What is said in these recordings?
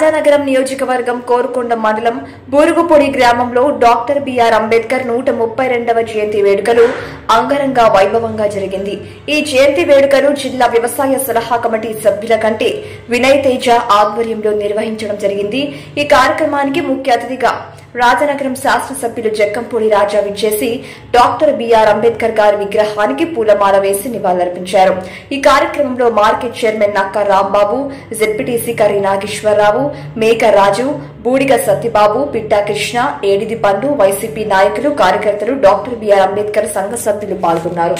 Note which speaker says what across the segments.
Speaker 1: రాజానగరం నియోజకవర్గం కోరుకొండ మండలం బూరుగుపొడి గ్రామంలో డాక్టర్ బిఆర్ అంబేద్కర్ నూట ముప్పై రెండవ జయంతి వేడుకలు అంగరంగ వైభవంగా జరిగింది ఈ జయంతి వేడుకలు జిల్లా వ్యవసాయ సలహా కమిటీ సభ్యుల కంటే వినయ్ తేజ ఆధ్వర్యంలో నిర్వహించడం జరిగింది ఈ కార్యక్రమానికి ముఖ్య అతిథిగా రాజనగరం శాసనసభ్యులు జక్కంపూడి రాజా విచ్చేసి డాక్టర్ బిఆర్ అంబేద్కర్ గారి విగ్రహానికి పూలమాల వేసి నివాళులర్పించారు ఈ కార్యక్రమంలో మార్కెట్ చైర్మన్ నక్క రాంబాబు జెడ్పీటీసీ కరి నాగేశ్వరరావు మేక రాజు బూడిగ సత్యబాబు పిట్టా కృష్ణ ఏడిది పండు వైసీపీ నాయకులు కార్యకర్తలు డాక్టర్ బిఆర్ అంబేద్కర్ సంఘ సభ్యులు పాల్గొన్నారు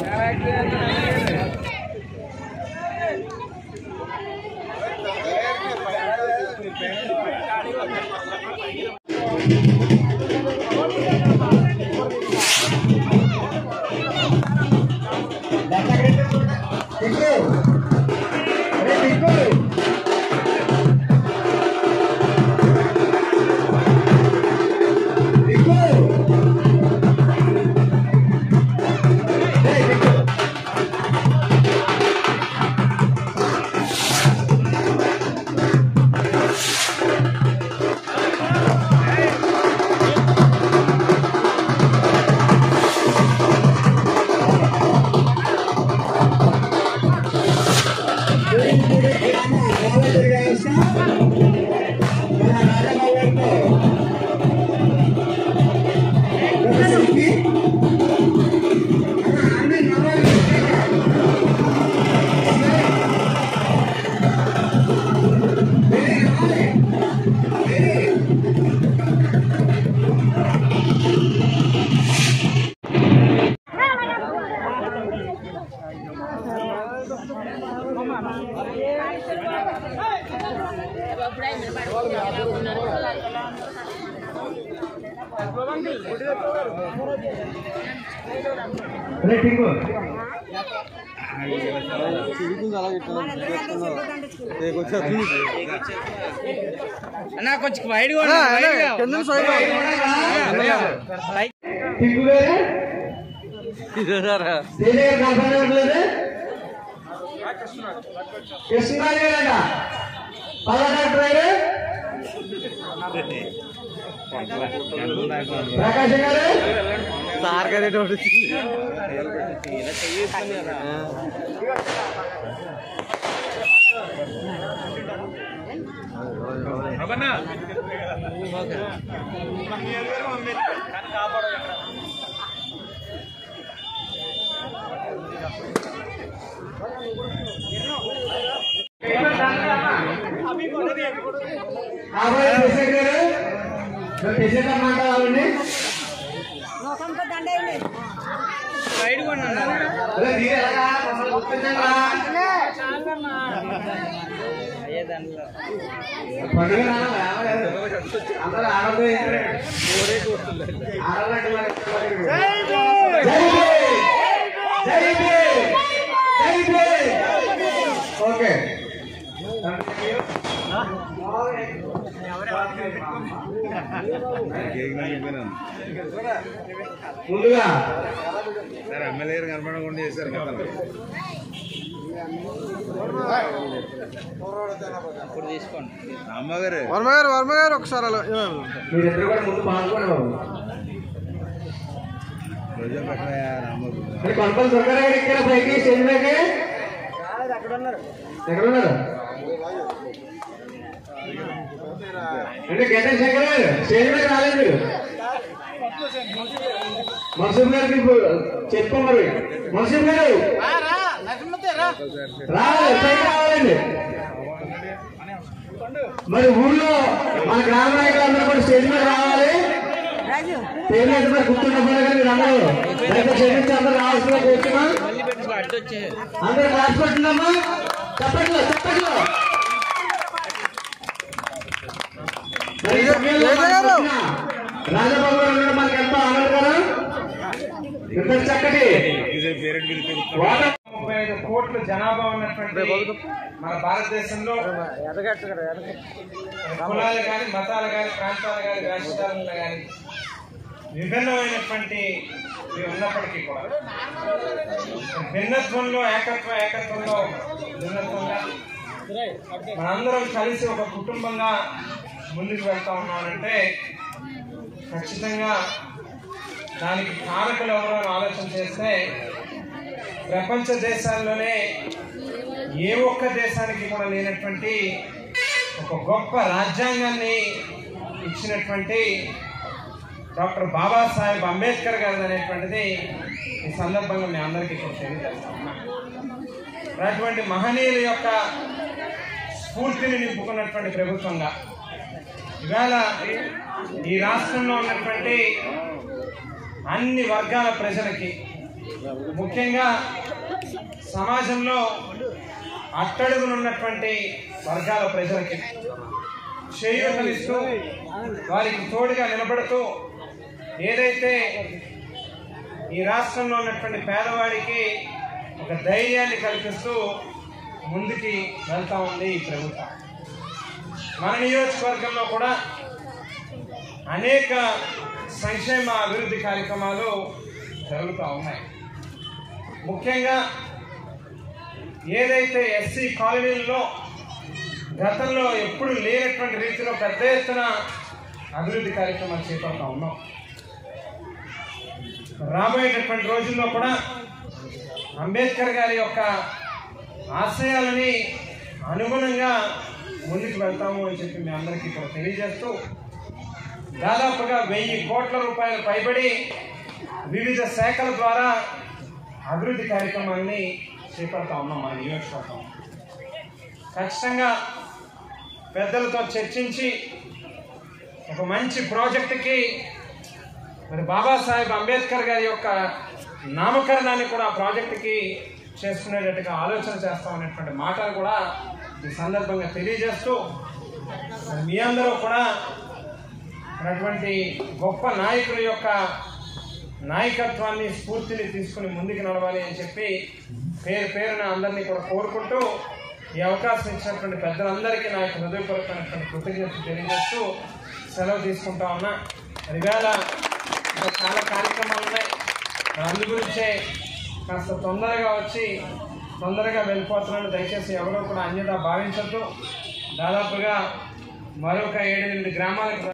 Speaker 2: అన్నా కొంచెం వైడ్ కూడా
Speaker 3: కృష్ణరాజు గారంట పల్ల డాక్టర్ ప్రకాశం గారు
Speaker 2: సార్ గారు
Speaker 3: ఆబాయ్ ప్రసాద్ గారు ప్రసాద్ అన్నమాట వాళ్ళని
Speaker 2: వైడ్ కూడా
Speaker 3: అరే మీరు ఎలాగా మమ్మల్ని గుర్తించండి
Speaker 2: అయ్యే దాంట్లో
Speaker 3: పండుగ నాన్న రావలేదు. అందరూ ఆడవాళ్ళు ఆడవాళ్ళంటే మరి ఇష్టపడరు. జై భీమ్! జై భీమ్! జై భీమ్! ఓకే ముందుగా
Speaker 4: సార్ ఎమ్మెల్యే గారు కనపడకుండా చేశారు కదా
Speaker 2: ఇప్పుడు తీసుకోండి
Speaker 4: అమ్మగారు
Speaker 5: వర్మ గారు వర్మ గారు ఒకసారి అలా
Speaker 3: మీరిద్దరు కూడా ముందు పాల్గొండి బాబు
Speaker 4: రోజా పక్కన రామ్మగారు
Speaker 3: మరి కొంపలు దొరకరా ఇక్కడ పైకి స్టేజ్ మీదకి ఎక్కడ ఉన్నారు అంటే గెటన్ శంకర్ గారు స్టేజ్ మీద రాలేదు మీరు మసూద్ గారికి చెప్పు మరి మసూద్ గారు రావాలి పైకి రావాలండి మరి ఊళ్ళో మన గ్రామ నాయకులందరూ కూడా స్టేజ్ మీద రావాలి పేరు మీద మరి గుర్తుండకుండా కానీ మీరు అందరూ దయచేసి క్షమించి అందరూ రావాల్సిన కోరుతున్నాం
Speaker 2: మళ్ళీ పెట్టుకో అడ్డు వచ్చే
Speaker 3: అందరూ క్లాస్ పట్టిందమ్మా చెప్పట్లో చెప్పట్లో మరి ఈ సమయంలో మనకు వచ్చిన రాజబాబు గారు ఉండడం మనకు ఎంతో ఆనందకరం ఇంత చక్కటి
Speaker 4: పేరెంట్ పిలిపి
Speaker 3: వాటర్
Speaker 6: ముప్పై ఐదు కోట్ల జనాభా ఉన్నటువంటి మన భారతదేశంలో కులాలు కానీ మతాలు కానీ ప్రాంతాలు కానీ రాష్ట్రాలు కానీ విభిన్నమైనటువంటి ఇవి ఉన్నప్పటికీ కూడా భిన్నత్వంలో ఏకత్వ ఏకత్వంలో భిన్నత్వంగా మనందరం కలిసి ఒక కుటుంబంగా ముందుకు వెళ్తా ఉన్నామంటే ఖచ్చితంగా దానికి కారకులు ఎవరు అని ఆలోచన చేస్తే ప్రపంచ దేశాల్లోనే ఏ ఒక్క దేశానికి కూడా లేనటువంటి ఒక గొప్ప రాజ్యాంగాన్ని ఇచ్చినటువంటి డాక్టర్ బాబాసాహెబ్ అంబేద్కర్ గారు అనేటువంటిది ఈ సందర్భంగా మీ అందరికీ కూడా తెలియజేస్తా ఉన్నా అటువంటి మహనీయుల యొక్క స్ఫూర్తిని నింపుకున్నటువంటి ప్రభుత్వంగా ఇవాళ ఈ రాష్ట్రంలో ఉన్నటువంటి అన్ని వర్గాల ప్రజలకి ముఖ్యంగా సమాజంలో అట్టడుగునున్నటువంటి వర్గాల ప్రజలకి చేయూతనిస్తూ వారికి తోడుగా నిలబడుతూ ఏదైతే ఈ రాష్ట్రంలో ఉన్నటువంటి పేదవాడికి ఒక ధైర్యాన్ని కల్పిస్తూ ముందుకి వెళ్తా ఉంది ఈ ప్రభుత్వం మన నియోజకవర్గంలో కూడా అనేక సంక్షేమ అభివృద్ధి కార్యక్రమాలు జరుగుతూ ఉన్నాయి ముఖ్యంగా ఏదైతే ఎస్సీ కాలనీల్లో గతంలో ఎప్పుడు లేనటువంటి రీతిలో పెద్ద ఎత్తున అభివృద్ధి కార్యక్రమాలు చేపడతా ఉన్నాం రాబోయేటటువంటి రోజుల్లో కూడా అంబేద్కర్ గారి యొక్క ఆశయాలని అనుగుణంగా ముందుకు వెళ్తాము అని చెప్పి మీ అందరికీ కూడా తెలియజేస్తూ దాదాపుగా వెయ్యి కోట్ల రూపాయలు పైబడి వివిధ శాఖల ద్వారా అభివృద్ధి కార్యక్రమాన్ని చేపడతా ఉన్నాం మన నియోజకవర్గం ఖచ్చితంగా పెద్దలతో చర్చించి ఒక మంచి ప్రాజెక్టుకి మరి బాబాసాహెబ్ అంబేద్కర్ గారి యొక్క నామకరణాన్ని కూడా ఆ ప్రాజెక్టుకి చేసుకునేటట్టుగా ఆలోచన చేస్తామనేటువంటి మాటలు కూడా ఈ సందర్భంగా తెలియజేస్తూ మరి మీ అందరూ కూడా అటువంటి గొప్ప నాయకుల యొక్క నాయకత్వాన్ని స్ఫూర్తిని తీసుకుని ముందుకు నడవాలి అని చెప్పి పేరు పేరున అందరినీ కూడా కోరుకుంటూ ఈ అవకాశం ఇచ్చినటువంటి పెద్దలందరికీ నా యొక్క హృదయపూర్వకమైనటువంటి కృతజ్ఞతలు తెలియజేస్తూ సెలవు తీసుకుంటా ఉన్నా మరి ఇవాళ ఇంకా చాలా కార్యక్రమాలు ఉన్నాయి మరి అందు గురించే కాస్త తొందరగా వచ్చి తొందరగా వెళ్ళిపోతున్నాను దయచేసి ఎవరో కూడా అన్యత భావించద్దు దాదాపుగా మరొక ఏడెనిమిది గ్రామాలకు